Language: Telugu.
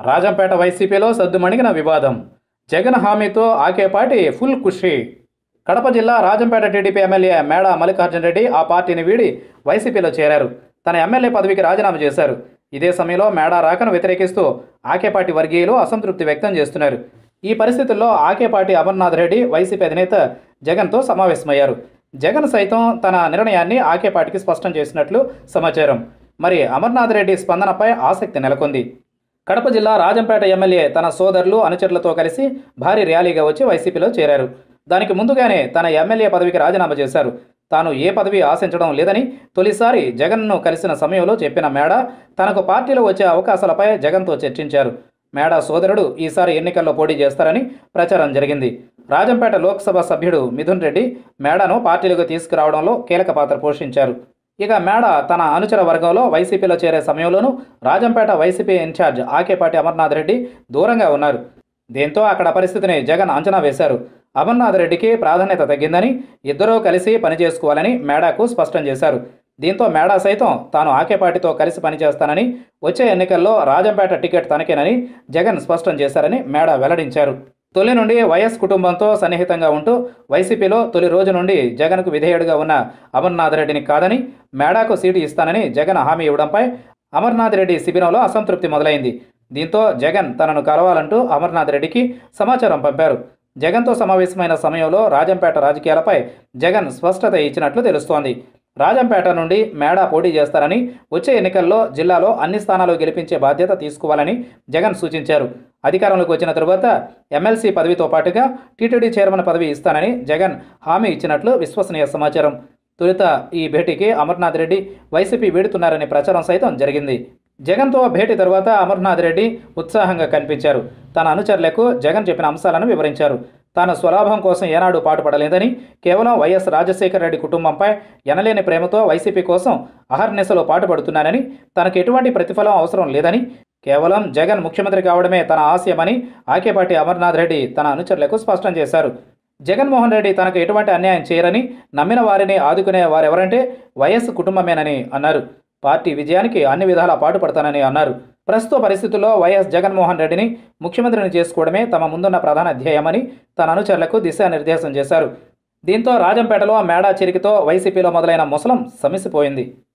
రాజంపేట వైసీపీలో సద్దుమణిగిన వివాదం జగన్ హామీతో ఆకేపాటి ఫుల్ ఖుషి కడప జిల్లా రాజంపేట టీడీపీ ఎమ్మెల్యే మేడ మల్లికార్జున రెడ్డి ఆ పార్టీని వీడి వైసీపీలో చేరారు తన ఎమ్మెల్యే పదవికి రాజీనామా చేశారు ఇదే సమయంలో మేడా రాకను వ్యతిరేకిస్తూ ఆకేపాటి వర్గీయులు అసంతృప్తి వ్యక్తం చేస్తున్నారు ఈ పరిస్థితుల్లో ఆకేపాటి అమర్నాథ్ రెడ్డి వైసీపీ అధినేత జగన్తో సమావేశమయ్యారు జగన్ సైతం తన నిర్ణయాన్ని ఆకేపాటికి స్పష్టం చేసినట్లు సమాచారం మరి అమర్నాథ్ రెడ్డి స్పందనపై ఆసక్తి నెలకొంది కడప జిల్లా రాజంపేట ఎమ్మెల్యే తన సోదరులు అనుచరులతో కలిసి భారీ ర్యాలీగా వచ్చి వైసీపీలో చేరారు దానికి ముందుగానే తన ఎమ్మెల్యే పదవికి రాజీనామా చేశారు తాను ఏ పదవి ఆశించడం లేదని తొలిసారి జగన్ను కలిసిన సమయంలో చెప్పిన మేడ తనకు పార్టీలో వచ్చే అవకాశాలపై జగన్తో చర్చించారు మేడా సోదరుడు ఈసారి ఎన్నికల్లో పోటీ చేస్తారని ప్రచారం జరిగింది రాజంపేట లోక్సభ సభ్యుడు మిథున్ రెడ్డి మేడాను పార్టీలోకి తీసుకురావడంలో కీలక పాత్ర పోషించారు ఇక మేడ తన అనుచర వర్గంలో వైసీపీలో చేరే సమయంలోనూ రాజంపేట వైసీపీ ఇన్ఛార్జ్ ఆకేపాటి అమర్నాథ్ రెడ్డి దూరంగా ఉన్నారు దీంతో అక్కడ పరిస్థితిని జగన్ అంచనా వేశారు అమర్నాథ్ రెడ్డికి ప్రాధాన్యత తగ్గిందని ఇద్దరూ కలిసి పనిచేసుకోవాలని మేడాకు స్పష్టం చేశారు దీంతో మేడా సైతం తాను ఆకేపాటితో కలిసి పనిచేస్తానని వచ్చే ఎన్నికల్లో రాజంపేట టికెట్ తనకేనని జగన్ స్పష్టం చేశారని మేడా వెల్లడించారు తొలి నుండి వైఎస్ కుటుంబంతో సన్నిహితంగా ఉంటూ వైసీపీలో తొలి రోజు నుండి జగన్కు విధేయుడిగా ఉన్న అమర్నాథ్ రెడ్డిని కాదని మేడాకు సీటు ఇస్తానని జగన్ హామీ ఇవ్వడంపై అమర్నాథ్ రెడ్డి శిబిరంలో అసంతృప్తి మొదలైంది దీంతో జగన్ తనను కలవాలంటూ అమర్నాథ్ రెడ్డికి సమాచారం పంపారు జగన్తో సమావేశమైన సమయంలో రాజంపేట రాజకీయాలపై జగన్ స్పష్టత ఇచ్చినట్లు తెలుస్తోంది రాజంపేట నుండి మేడా పోటీ చేస్తారని వచ్చే ఎన్నికల్లో జిల్లాలో అన్ని స్థానాలు గెలిపించే బాధ్యత తీసుకోవాలని జగన్ సూచించారు అధికారంలోకి వచ్చిన తరువాత ఎమ్మెల్సీ పదవితో పాటుగా టీటీడీ చైర్మన్ పదవి ఇస్తానని జగన్ హామీ ఇచ్చినట్లు విశ్వసనీయ సమాచారం తొలుత ఈ భేటీకి అమర్నాథ్ రెడ్డి వైసీపీ వీడుతున్నారనే ప్రచారం సైతం జరిగింది జగన్తో భేటీ తరువాత అమర్నాథ్ రెడ్డి ఉత్సాహంగా కనిపించారు తన అనుచరులకు జగన్ చెప్పిన అంశాలను వివరించారు తాను స్వలాభం కోసం ఏనాడు పాటుపడలేదని కేవలం వైఎస్ రాజశేఖర రెడ్డి కుటుంబంపై ఎనలేని ప్రేమతో వైసీపీ కోసం అహర్నిశలో పాటుపడుతున్నానని తనకు ఎటువంటి ప్రతిఫలం అవసరం లేదని కేవలం జగన్ ముఖ్యమంత్రి కావడమే తన ఆశయమని ఆకేపాటి అమర్నాథ్ రెడ్డి తన అనుచరులకు స్పష్టం చేశారు జగన్మోహన్ రెడ్డి తనకు ఎటువంటి అన్యాయం చేయరని నమ్మిన వారిని ఆదుకునే వారెవరంటే వైఎస్ కుటుంబమేనని అన్నారు పార్టీ విజయానికి అన్ని విధాలా పాటుపడతానని అన్నారు ప్రస్తుత పరిస్థితుల్లో వైఎస్ జగన్మోహన్ రెడ్డిని ముఖ్యమంత్రిని చేసుకోవడమే తమ ముందున్న ప్రధాన ధ్యేయమని తన అనుచరులకు దిశానిర్దేశం చేశారు దీంతో రాజంపేటలో మేడా చిరికితో వైసీపీలో మొదలైన ముసలం సమిసిపోయింది